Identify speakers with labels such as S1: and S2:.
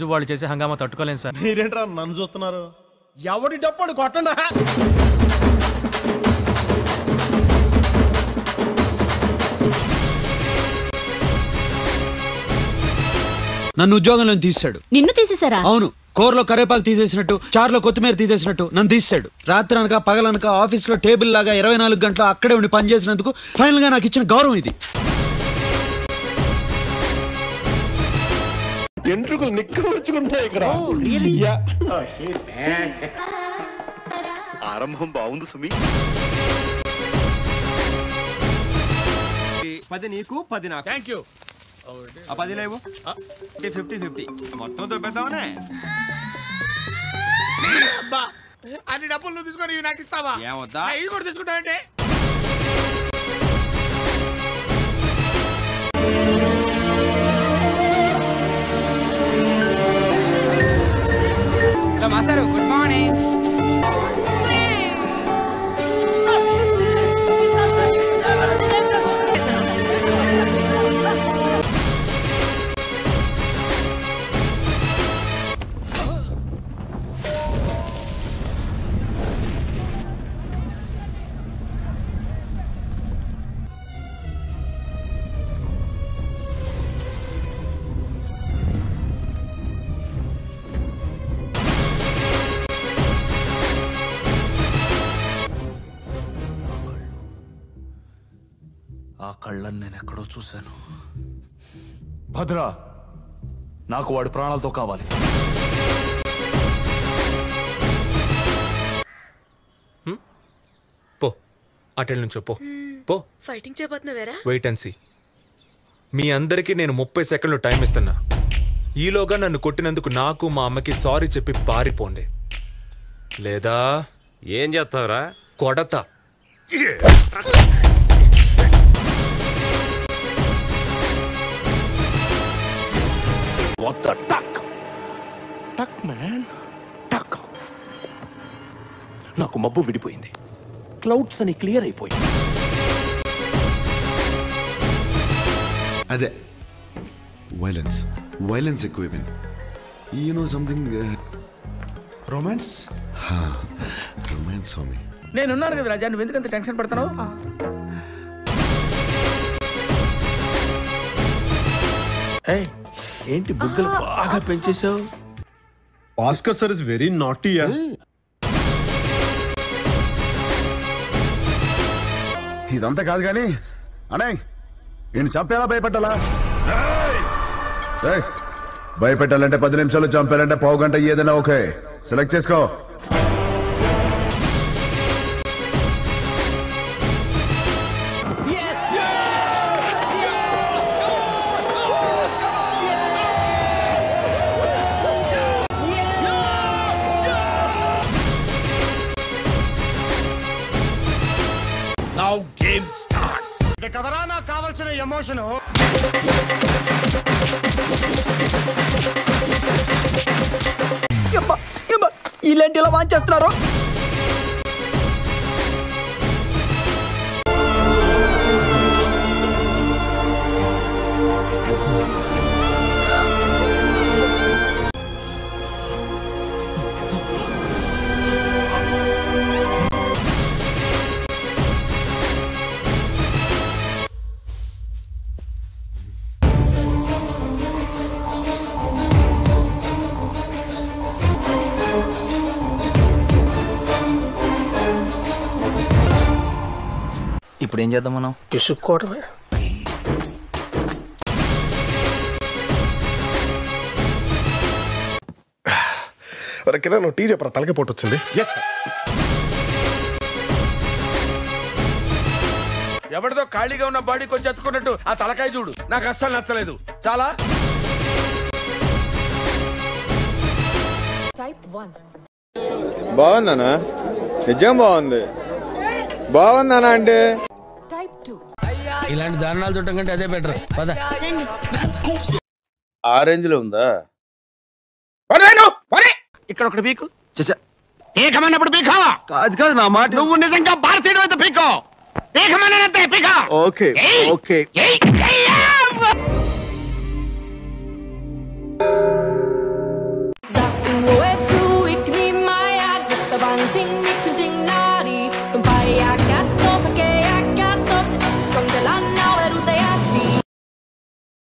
S1: వాళ్ళు చేసే హంగామా తట్టుకోలేను సార్
S2: మీరేంట్రా నన్ను చూస్తున్నారు ఎవడి డప్పుడు కొట్టండా
S3: నన్ను ఉద్యోగంలో తీసాడు
S4: నిన్ను తీసేశారా
S3: అవును కూరలో కరేపాకు తీసేసినట్టు చారులో కొత్తిమీర తీసేసినట్టు నన్ను తీసాడు రాత్రి అనక పగలనక ఆఫీస్లో టేబుల్ లాగా ఇరవై నాలుగు గంటలు అక్కడే ఉండి పనిచేసినందుకు ఫైనల్ గా నాకు ఇచ్చిన గౌరవం ఇది
S2: ఎంట్రుకలు నిక్కవచ్చుకుంటాయి ఇక్కడ యా.
S5: ఆరంభం బాగుంది సుమి
S6: పది నీకు పది నాకు
S2: థ్యాంక్ యూ
S6: ఆ పది లేవు ఫిఫ్టీ ఫిఫ్టీ మొత్తం దొబ్బేద్దామనే
S2: అబ్బా అన్ని డబ్బులు నువ్వు తీసుకొని ఇవి నాకు ఇస్తావా
S6: ఏమొద్దా
S2: ఇవి కూడా తీసుకుంటావంటే
S7: మాస్టారు గుడ్ మార్నింగ్
S5: ఆ కళ్ళని నేను ఎక్కడో చూశాను భద్ర నాకు వాడి ప్రాణాలతో కావాలి
S8: పో అటెల్ నుంచో పో పో
S9: ఫైటింగ్ చేయబోతున్నావేరా
S8: వెయిట్ అండ్ సీ మీ అందరికీ నేను ముప్పై సెకండ్లు టైం ఇస్తున్నా ఈలోగా నన్ను కొట్టినందుకు నాకు మా అమ్మకి సారీ చెప్పి పారిపోండి లేదా
S10: ఏం చేస్తావురా
S8: కొడతా
S5: వాట్ ద టక్ టక్ మ్యాన్ టక్ నాకు మబ్బు విడిపోయింది క్లౌడ్స్ అని క్లియర్ అయిపోయింది
S11: అదే వైలెన్స్ వైలెన్స్ ఎక్కువైపోయింది you know something
S5: romance
S11: romance స్వామి
S7: నేనున్నాను కదా రాజా నువ్వు ఎందుకంత టెన్షన్ పడుతున్నావు ఏంటి బుగ్గలు బాగా పెంచేసావు
S2: Oscar sir is very naughty
S11: ఇదంతా కాదు కానీ అనే నేను చంపేలా భయపెట్టాలా ఏయ్, భయపెట్టాలంటే పది నిమిషాలు చంపాలంటే పావు గంట ఏదైనా ఓకే సెలెక్ట్ చేసుకో
S2: నౌ గేమ్ స్టార్ట్స్ కదరా నాకు కావాల్సిన ఎమోషన్
S7: ఇలాంటి ఇలా వాన్ చేస్తున్నారు
S6: ఇప్పుడు ఏం చేద్దాం మనం
S7: పిసుక్కోవడమే
S2: కింద నువ్వు టీ చెప్పరా తలకి పోటు వచ్చింది
S6: ఎవరిదో ఖాళీగా ఉన్న బాడీ కొంచెం ఎత్తుకున్నట్టు ఆ తలకాయ చూడు నాకు అస్సలు నచ్చలేదు చాలా
S9: టైప్ వన్
S6: బాగుందనా నిజం బాగుంది బాగుందనా అంటే
S9: టైప్ టూ
S7: ఇలాంటి దారుణాలు చూడటం కంటే అదే బెటర్ పద
S6: ఆరెంజ్ లో ఉందా
S7: ఇక్కడ ఒకటి పీకు పీకమన్నప్పుడు పీకావా
S6: కాదు కాదు నా మాట
S7: నువ్వు నిజంగా భారతీయుడు అయితే పీకో పీకమన్నంతే పీకో
S6: okay okay
S1: one thing we can